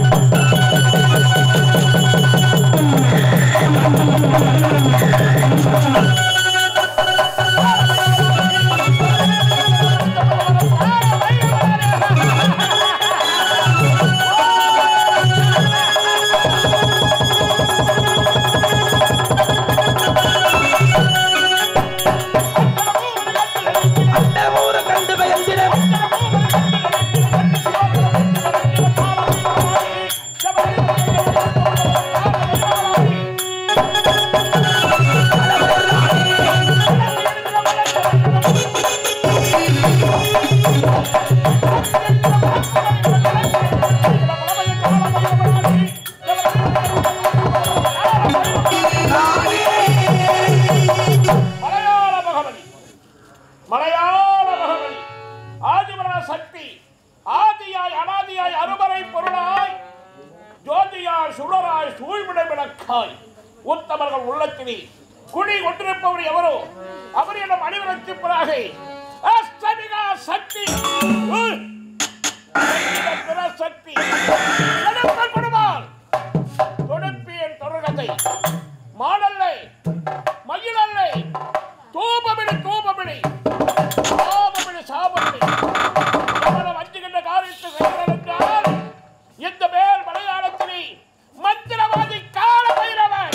மலையாள பகவதி மலையாள பகவதி ஆதிபரா சக்தி ஆதியாய் அனாதியாய் அருமறை பொருளாய் ஜோதியாய் சுடராய் சூழ்விடை விளக்காய் உத்தமர்கள் உள்ளத்திலே குடி கொண்டிருப்பவர் எவரோ அவரிடம் அணிவரத்திப்பதாக அஷ்டமிகா சக்தி உய்! பிற சக்தி நடுப்பல் கொடுமால் தொடுப்பியன் தொடர்கதை மாடல்லை மயிலல்லை தூபமிடி தூபமிடி சாபமிடி சாபமிடி எவ்வளவு அஞ்சுகின்ற காரியத்தை செய்கிறார் என்றால் இந்த மேல் மலையாளத்திலே மந்திரவாதி கால பைரவன்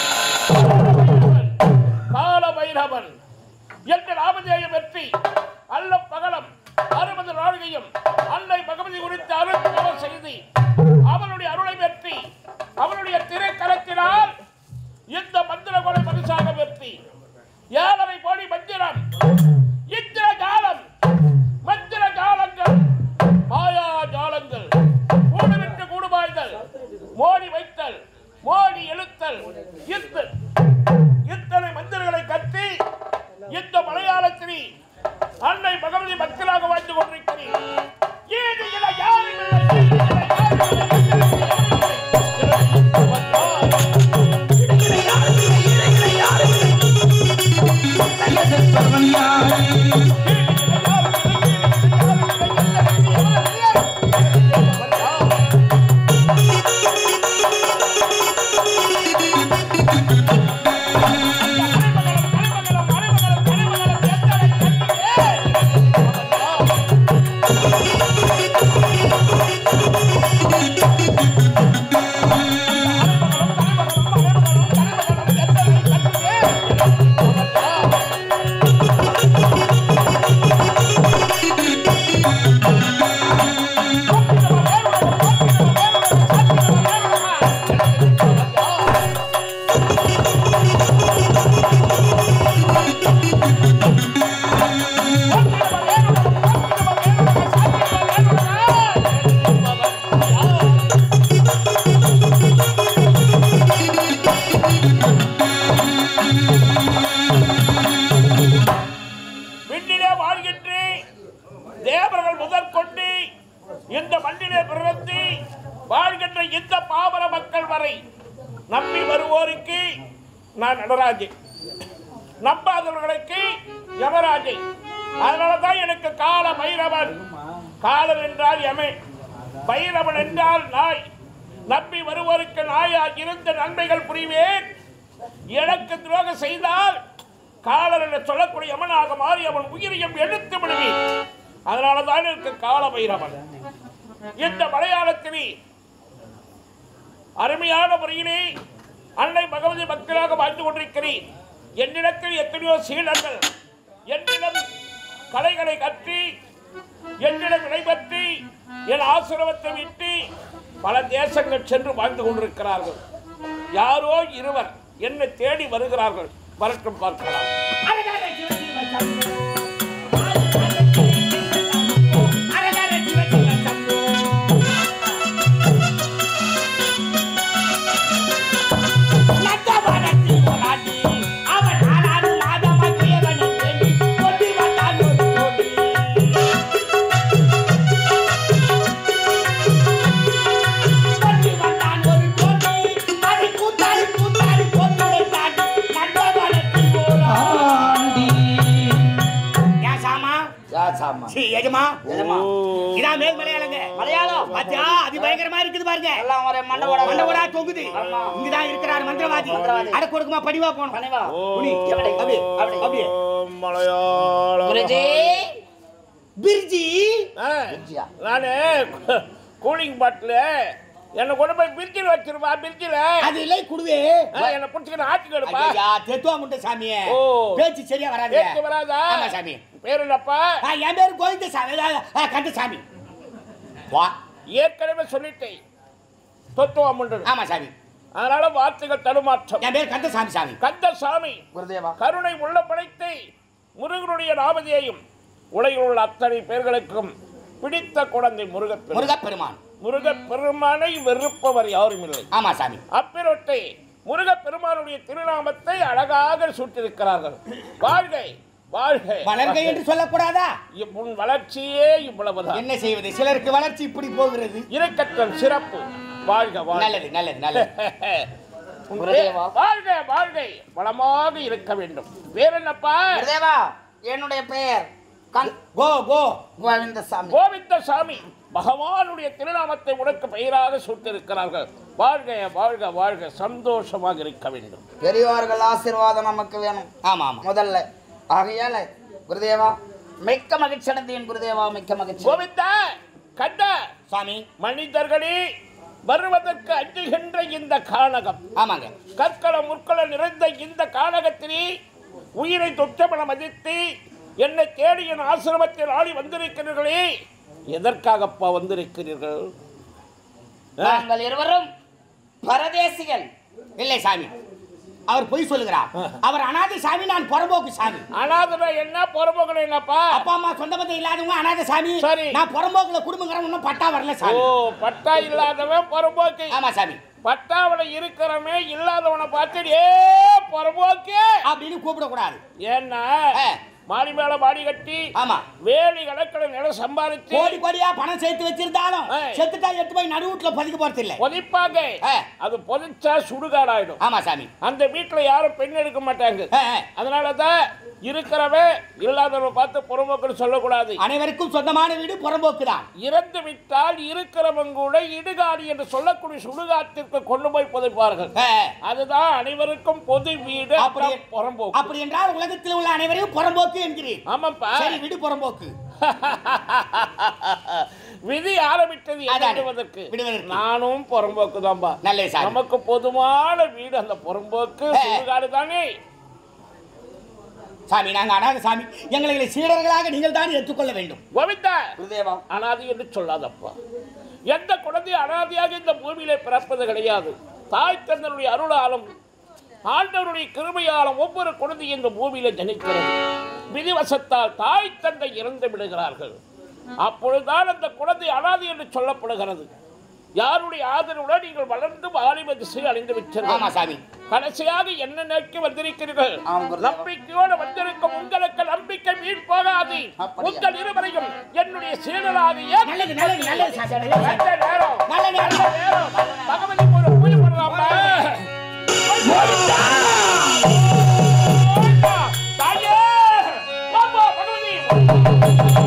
கால பைரவன் என்ற ராமஜெயம் வெற்றி அல்ல பகலம் அறுபது நாழிகையும் அன்னை பகவதி குறித்து அருள் செய்தி அவனுடைய அருளை வெற்றி அவனுடைய திரைக்கரத்தினால் இந்த மந்திர கொலை பரிசாக வெற்றி ஏழரை கோடி மந்திரம் இந்திர ஜாலம் மந்திர ஜாலங்கள் மாயா ஜாலங்கள் கூடுவிட்டு கூடுபாய்தல் மோடி வைத்தல் மோடி எழுத்தல் இத்து இத்தனை மந்திரங்களை கட்டி இந்த மலையாளத்திலே அன்னை பகவதி மக்களாக வாழ்ந்து கொண்டிருக்கிறேன் ஈடு இல யாரும் இல்லை, ஈடு இல யாரும் இல்லை, ஈடு இல யாரும் இல்லை. விண்ணிலே வாழ்கின்ற தேவர்கள் முதற்கொண்டு இந்த மண்ணிலே பிறந்து வாழ்கின்ற இந்த பாமர மக்கள் வரை நம்பி வருவோருக்கு நான் நடராஜன் நம்பாதவர்களுக்கு யமராஜை அதனால தான் எனக்கு கால பைரவன் காலன் என்றால் யமே பைரவன் என்றால் நாய் நம்பி வருவோருக்கு நாயாக இருந்த நன்மைகள் புரிவேன் எனக்கு துரோகம் செய்தால் காலன் என்று சொல்லக்கூடிய யமனாக மாறி அவன் உயிரையும் எடுத்து விடுவேன் அதனால தான் எனக்கு கால பைரவன் இந்த மலையாளத்திலே அருமையான முறையிலே அன்னை பகவதி மக்களாக வாழ்ந்து கொண்டிருக்கிறேன் என்னிடத்தில் எத்தனையோ சீடர்கள் என்னிடம் கலைகளை கற்றி என்னிடம் விடைபெற்றி என் ஆசிரமத்தை விட்டு பல தேசங்கள் சென்று வாழ்ந்து கொண்டிருக்கிறார்கள் யாரோ இருவர் என்னை தேடி வருகிறார்கள் வரட்டும் பார்க்கலாம் ஆண்டி யார் சாமா சீ, எஜமா எஜமா. இதான் மேல் மலையாளங்க மலையாளம் பாத்தியா அது பயங்கரமா இருக்குது பாருங்க எல்லாம் ஒரே மண்டை போட மண்டபடா தொங்குது ஆமா. இங்கதான் இருக்கிறார் மந்திரவாதி மந்திரவாதி. அட கொடுக்குமா படிவா போனோம் பணிவா புனி, எப்படி? அப்படியே, அப்படியே, அப்படியே. மலையாளம் குருஜி பிரிஜி ஆ, குருஜியா நானு கூலிங் பாட்டில் என்னை கொண்டு போய் பிரிட்ஜில் வச்சிருப்பா பிரிட்ஜில் அது இல்லை குடுவே என்னை பிடிச்சிக்கிற ஆட்டுக்கு எடுப்பா ஐயா தெத்துவா முட்டை சாமியே ஓ. பேச்சு சரியா வராது பேச்சு வராதா ஆமா சாமி பேர் என்னப்பா ஆ, என் பேரு கோவிந்த சாமி ஆ, கந்த சாமி வா ஏற்கனவே சொல்லிட்டேன் தொத்துவம் உண்டு ஆமா சாமி அதனால வார்த்தைகள் தடுமாற்றம் என் பேர் கந்த சாமி சாமி கந்த சாமி குருதேவா கருணை உள்ள படைத்து முருகனுடைய நாமதியையும் உலகில் உள்ள அத்தனை பேர்களுக்கும் பிடித்த குழந்தை முருகப்பெருமான் முருகப்பெருமான் முருகப்பெருமானை வெறுப்பவர் யாரும் இல்லை ஆமா சாமி அப்பிரொட்டை முருகப்பெருமானுடைய திருநாமத்தை அழகாக சூட்டிருக்கிறார்கள் வாழ்க வாழ்க வளர்க என்று சொல்லக்கூடாதா இப் உன் வளர்ச்சியே இவ்வளவுதான் என்ன செய்வது சிலருக்கு வளர்ச்சி இப்படி போகிறது இறக்கத்தன் சிறப்பு வாழ்க வாழ்க நல்லது நல்லது நல்லது உன் குருதேவா. பே- வாழ்க வாழ்க வளமாக இருக்க வேண்டும் பேர் என்னப்பா குருதேவா என்னுடைய பெயர் கண் கோ கோ கோவிந்த சாமி கோவிந்த சாமி பகவானுடைய திருநாமத்தை உனக்கு பெயராக சூட்டிருக்கிறார்கள் வாழ்க வாழ்க வாழ்க சந்தோஷமாக இருக்க வேண்டும் பெரியோர்கள் ஆசீர்வாதம் நமக்கு வேணும் ஆமா ஆமா முதல்ல ஆகையால குருதேவா மிக்க மகிழ்ச்சி அடைந்தேன் குருதேவா மிக்க மகிழ்ச்சி கோவிந்தா கண்ட சாமி மனிதர்களே வருவதற்கு அஞ்சுகின்ற இந்த கானகம் ஆமாங்க கற்கள முற்கள நிறைந்த இந்த கானகத்திலே உயிரை தொற்றமென மதித்து என்னை தேடி என் ஆசிரமத்தில் ஆடி வந்திருக்கிறீர்களே எதற்காகப்பா வந்திருக்கிறீர்கள் ஆ? நாங்கள் இருவரும் பரதேசிகள் இல்லை சாமி அவர் பொய் சொல்லுகிறார் அவர் அனாதை சாமி நான் புறம்போக்கு சாமி அனாதனா என்ன புறம்போக்கணும் என்னப்பா அப்பா அம்மா சொந்த பந்தம் இல்லாதவங்க அனாதை சாமி சரி. நான் புறம்போக்குல குடும்பங்கிறவன் இன்னும் பட்டா வரல ஓ சாமி பட்டா இல்லாதவன் புறம்போக்கு ஆமா சாமி பட்டாவுல இருக்கிறவன் இல்லாதவனை பார்த்து ஏ புறம்போக்கு அப்படின்னு கூப்பிடக்கூடாது ஏன்னா ஆ. மாடி மேல மாடி கட்டி ஆமா வேலி கணக்கில் நிலம் சம்பாதிச்சு கோடி கோடியா பணம் சேர்த்து வச்சிருந்தாலும் ஏய். செத்துட்டா எடுத்து போய் நடுவுட்ல பதிக்க போறது இல்ல பொதிப்பாங்க ஆ. அது பொதிச்சா சுடுகாடாயிடும் ஆமா சாமி அந்த வீட்டுல யாரும் பெண் எடுக்க மாட்டாங்க ஆ, ஆ. அதனாலதான் இருக்கிறவன் இல்லாதவன் பார்த்து புறம்போக்குன்னு சொல்லக்கூடாது அனைவருக்கும் சொந்தமான வீடு புறம்போக்கு தான் இறந்து விட்டால் இருக்கிறவன் கூட இடுகாடு என்று சொல்லக்கூடிய சுடுகாட்டிற்கு கொண்டு போய் புதைப்பார்கள் அதுதான் அனைவருக்கும் பொது வீடு அப்படி அப்புறம் புறம்போக்கு அப்படி என்றால் உலகத்தில் உள்ள அனைவரையும் புறம்போக்கு என்கிறீர் ஆமாப்பா சரி விடு புறம்போக்கு விதி ஆரம்பித்தது அதானே. விடுவதற்கு விடுவதற்கு. நானும் புறம்போக்கு தான்பா நல்லது சாமி நமக்கு பொதுவான வீடு அந்த புறம்போக்கு ஏ. சுடுகாடு தானே சாமி நாங்க அனாதை சாமி எங்களை சீடர்களாக நீங்கள் தான் ஏற்றுக்கொள்ள வேண்டும் கோவிந்தா குருதேவா அனாதை என்று சொல்லாதப்பா எந்த குழந்தை அனாதையாக இந்த பூமியிலே பிறப்பது கிடையாது தாய் தந்தனுடைய அருளாலும் ஆண்டவருடைய கிருபையாலும் ஒவ்வொரு குழந்தையும் இந்த பூமியில ஜனிக்கிறது விதிவசத்தால் தாய் தந்தை இறந்து விடுகிறார்கள் அப்பொழுதுதான் அந்த குழந்தை அனாதை என்று சொல்லப்படுகிறது யாருடைய ஆதரவுடன் நீங்கள் வளர்ந்து வாலிப திசை அடைந்து ஆமா விட்டீர்கள் சாமி கடைசியாக என்ன நோக்கி வந்திருக்கிறீர்கள் ஆம் குருதேவா. நம்பிக்கையோடு வந்திருக்கும் உங்களுக்கு நம்பிக்கை வீண் போகாது அப்படியா? உங்கள் இருவரையும் என்னுடைய சீடனாக ஏற்று நல்லது நல்லது நல்லது சாமி நல்லது சாமி. நல்ல நேரம் நல்ல நேரம். நல்ல நேரம் பகவதி ஒரு பூஜை பண்ணலாமா தாயே பாப்பா பகவதி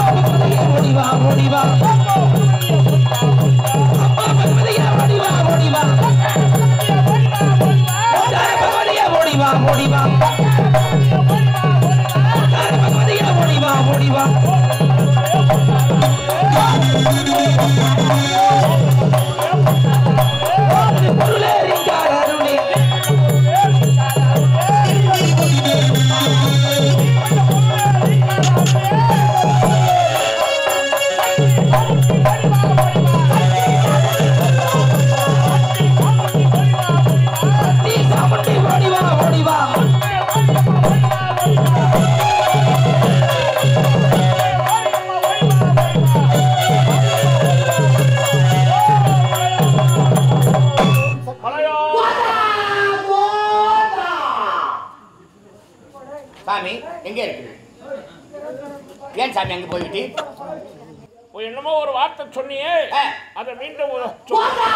சாமி எங்க இருக்கு ஏன் சாமி அங்க போயிட்டு ஒரு என்னமோ ஒரு வார்த்தை சொன்னியே ஆ. அதை மீண்டும் ஒரு சொல்லு.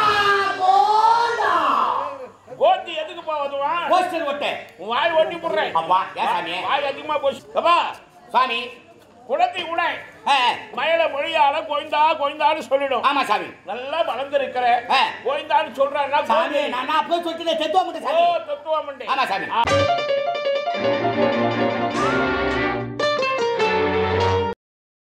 கோந்தி எதுக்குப்பா வருவான் போஸ்டர் ஒட்ட உன் வாய் ஒட்டி போடுறேன் அப்பா ஏன் சாமி வாய் அதிகமா போச்சு அப்பா சாமி குழந்தை கூட ஆ, மயில மொழியால கோய்ந்தா கோய்ந்தான்னு சொல்லிடும் ஆமா சாமி நல்லா வளர்ந்துருக்கிற ஆ. கோய்ந்தான்னு சொல்றான்னா சாமி நான் நான் அப்பவே சொல்லிட்டு தெத்துவா மட்டும் ஓ சாமி தத்துவம் உண்டு. ஆமா சாமி ஆ.